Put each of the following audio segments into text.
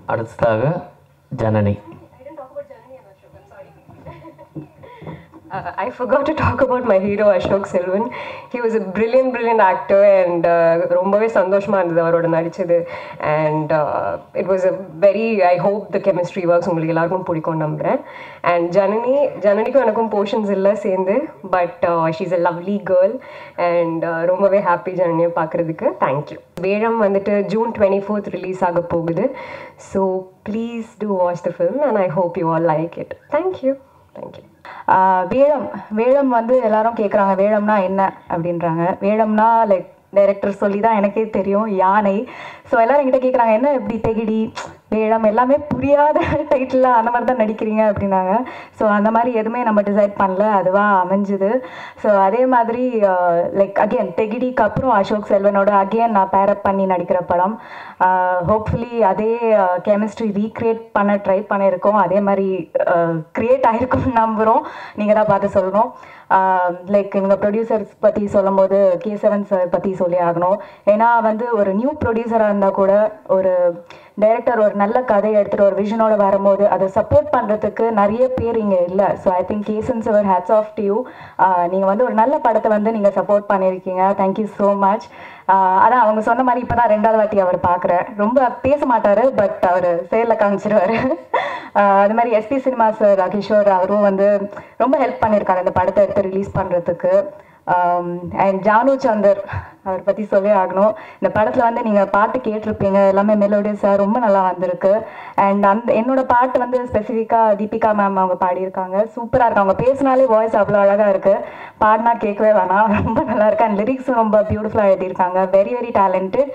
அடுத்ததாக Janani Uh, I forgot to talk about my hero Ashok Selvan. He was a brilliant, brilliant actor and uh, ரொம்பவே சந்தோஷமாக இருந்தது அவரோட நடிச்சது and it was a very I hope the chemistry works உங்களுக்கு எல்லாருக்கும் பிடிக்கும் நம்புகிறேன் அண்ட் ஜனனி ஜனனிக்கும் எனக்கும் போர்ஷன்ஸ் இல்லை சேர்ந்து but she's a lovely girl and ரொம்பவே ஹாப்பி ஜனனியை பார்க்குறதுக்கு தேங்க்யூ வேழம் வந்துட்டு ஜூன் டுவெண்ட்டி ஃபோர்த் ரிலீஸ் ஆக போகுது so please do watch the film and I hope you all like it thank you thank you ah Vezham Vezham வந்து எல்லாரும் கேட்குறாங்க வேழம்னா என்ன அப்படின்றாங்க வேழம்னா லைக் டைரக்டர் சொல்லி தான் எனக்கே தெரியும் யானை ஸோ எல்லாரும் என்கிட்ட கேட்குறாங்க என்ன இப்படி தெகிடி வேழம் எல்லாமே புரியாத டைட்டில் அந்த மாதிரி தான் நடிக்கிறீங்க அப்படின்னாங்க ஸோ அந்த மாதிரி எதுவுமே நம்ம டிசைட் பண்ணல அதுவாக அமைஞ்சுது ஸோ அதே மாதிரி லைக் அகெயின் தெகிடிக்கு அப்புறம் அசோக் செல்வனோட அகெயின் நான் பேரப் பண்ணி நடிக்கிற படம் ஹோப்ஃபுல்லி அதே கெமிஸ்ட்ரி ரீக்ரியேட் பண்ண ட்ரை பண்ணியிருக்கோம் அதே மாதிரி க்ரியேட் ஆகிருக்கும்னு நம்புகிறோம் நீங்கள் தான் பார்த்து சொல்லணும் லைக் இவங்க ப்ரொடியூசர்ஸ் பற்றி சொல்லும் போது கே செவன் சார் பற்றி சொல்லி ஆகணும் ஏன்னா வந்து ஒரு நியூ ப்ரொடியூசராக இருந்தால் கூட ஒரு டைரக்டர் ஒரு நல்ல கதையை எடுத்துகிட்டு ஒரு விஷனோட வரும்போது அதை சப்போர்ட் பண்ணுறதுக்கு நிறைய பேர் இங்கே இல்லை ஸோ ஐ திங்க் கேசன் சிவர் ஹேட்ஸ் ஆஃப் டு யூ நீங்கள் வந்து ஒரு நல்ல படத்தை வந்து நீங்கள் சப்போர்ட் பண்ணியிருக்கீங்க தேங்க்யூ ஸோ மச் அதான் அவங்க சொன்ன மாதிரி இப்போ தான் ரெண்டாவது வாட்டி அவர் பார்க்குறேன் ரொம்ப பேச மாட்டார் பட் அவர் செயலில் காமிச்சிருவார் அது மாதிரி எஸ்பி சினிமா சார் கிஷோர் அவரும் வந்து ரொம்ப ஹெல்ப் பண்ணியிருக்காரு இந்த படத்தை எடுத்து ரிலீஸ் பண்ணுறதுக்கு அண்ட் ஜானு சந்தர் அவர் பற்றி சொல்லி ஆகணும் இந்த படத்தில் வந்து நீங்கள் பாட்டு கேட்டிருப்பீங்க எல்லாமே மெலோடியஸாக ரொம்ப நல்லா வந்திருக்கு அண்ட் அந்த என்னோட பாட்டு வந்து ஸ்பெசிஃபிக்காக தீபிகா மேம் அவங்க பாடியிருக்காங்க சூப்பராக இருக்கு அவங்க பேசினாலே வாய்ஸ் அவ்வளோ அழகாக இருக்குது பாடினா கேட்கவே வேணாம் ரொம்ப நல்லா இருக்கு அண்ட் லிரிக்ஸும் ரொம்ப பியூட்டிஃபுல்லாக எழுதியிருக்காங்க very very talented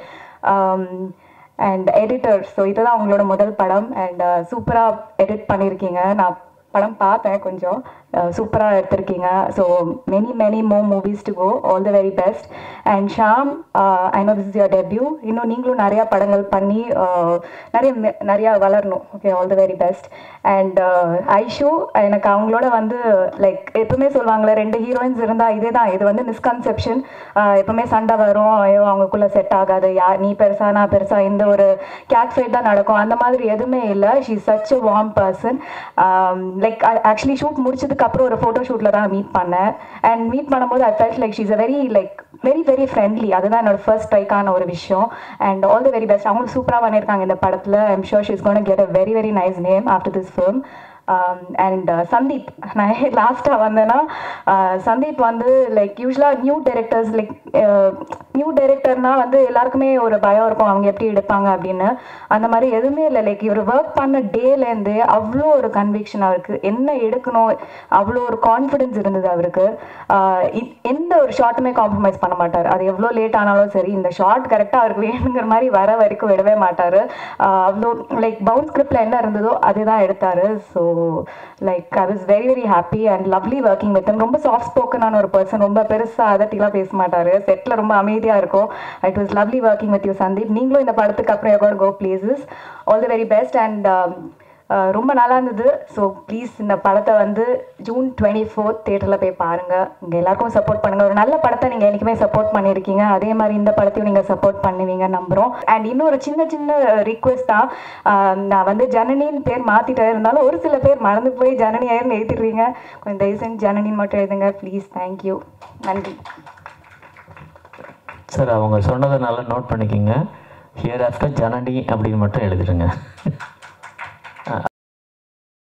and editor so இதுதான் அவங்களோட முதல் படம் அண்ட் சூப்பராக எடிட் பண்ணியிருக்கீங்க நான் படம் பார்த்தேன் கொஞ்சம் சூப்பராக எடுத்திருக்கீங்க so many many more movies to go all the very best and Sham I know this is your debut இன்னும் நீங்களும் நிறையா படங்கள் பண்ணி uh, நிறைய மெ- நிறையா வளரணும் okay all the very best and Aishu எனக்கு அவங்களோட வந்து லைக் எப்பவுமே சொல்லுவாங்களே ரெண்டு ஹீரோயின்ஸ் இருந்தால் இதே தான் இது வந்து மிஸ்கன்செப்ஷன் எப்பவுமே சண்டை வரும் ஐயோ அவங்களுக்குள்ள செட் ஆகாது யா நீ பெருசா நான் பெருசா இந்த ஒரு கேட் ஃபைட் தான் நடக்கும் அந்த மாதிரி எதுவுமே இல்லை she such a warm person like actually shoot முடிச்சதுக்கு அப்புறம் ஒரு ஃபோட்டோ ஷூட்டில் தான் மீட் பண்ணேன் அண்ட் மீட் பண்ணும்போது I felt like she's a very like very very friendly அதுதான் என்னோட ஃபர்ஸ்ட் ஸ்ட்ரைக்கான ஒரு விஷயம் and all the very best அவங்களும் சூப்பராக பண்ணியிருக்காங்க இந்த படத்தில் I'm sure she's gonna get a very very nice name after this film and Sandeep நான் லாஸ்ட்டாக வந்தேன்னா uh, சந்தீப் வந்து லைக் யூஸ்வலாக நியூ டைரக்டர்ஸ் லைக் நியூ டைரக்டர்னா வந்து எல்லாருக்குமே ஒரு பயம் இருக்கும் அவங்க எப்படி எடுப்பாங்க அப்படின்னு அந்த மாதிரி எதுவுமே இல்லை லைக் இவர் ஒர்க் பண்ண டேலேருந்து அவ்வளோ ஒரு கன்விக்ஷன் அவருக்கு என்ன எடுக்கணும் அவ்வளோ ஒரு கான்ஃபிடென்ஸ் இருந்தது அவருக்கு ஆஹ் இ- எந்த ஒரு ஷாட்டுமே காம்ப்ரமைஸ் பண்ண மாட்டார் அது எவ்வளோ லேட் ஆனாலும் சரி இந்த ஷார்ட் கரெக்டாக அவருக்கு வேணுங்கிற மாதிரி வர வரைக்கும் விடவே மாட்டார் அவ்வளோ லைக் பவுன் ஸ்கிரிப்டில் என்ன இருந்ததோ அதுதான் எடுத்தார் so like I was very very happy and lovely working with ரொம்ப சாஃப்ட் ஸ்போக்கனான ஒரு பர்சன் ரொம்ப பெருசாக அதட்டிலாம் பேச மாட்டார் செட்டில் ரொம்ப அமைதியாக இருக்கும் it was lovely working with you Sandeep நீங்களும் இந்த படத்துக்கு அப்புறம் you got go places all the very best and ரொம்ப நல்லா இருந்தது ஸோ ப்ளீஸ் இந்த படத்தை வந்து ஜூன் டுவெண்ட்டி ஃபோர்த் தேட்டரில் போய் பாருங்கள் இங்கே எல்லாருக்கும் சப்போர்ட் பண்ணுங்கள் ஒரு நல்ல படத்தை நீங்கள் என்றைக்குமே சப்போர்ட் பண்ணியிருக்கீங்க அதே மாதிரி இந்த படத்தையும் நீங்கள் சப்போர்ட் பண்ணுவீங்க நம்புகிறோம் அண்ட் இன்னொரு சின்ன சின்ன ரிக்வெஸ்ட் தான் ஆஹ் நான் வந்து ஜனனின்னு பேர் மாற்றிட்டே இருந்தாலும் ஒரு சில பேர் மறந்து போய் ஜனனி ஆயிரம் எழுதிடுறீங்க கொஞ்சம் தயவு செஞ்சு ஜனனின்னு மட்டும் எழுதுங்க ப்ளீஸ் தேங்க்யூ நன்றி சார் அவங்க சொன்னதை நல்லா நோட் பண்ணிக்கோங்க ஹியர் ஆஃப்டர் ஜனனி அப்படின்னு மட்டும் எழுதிடுங்க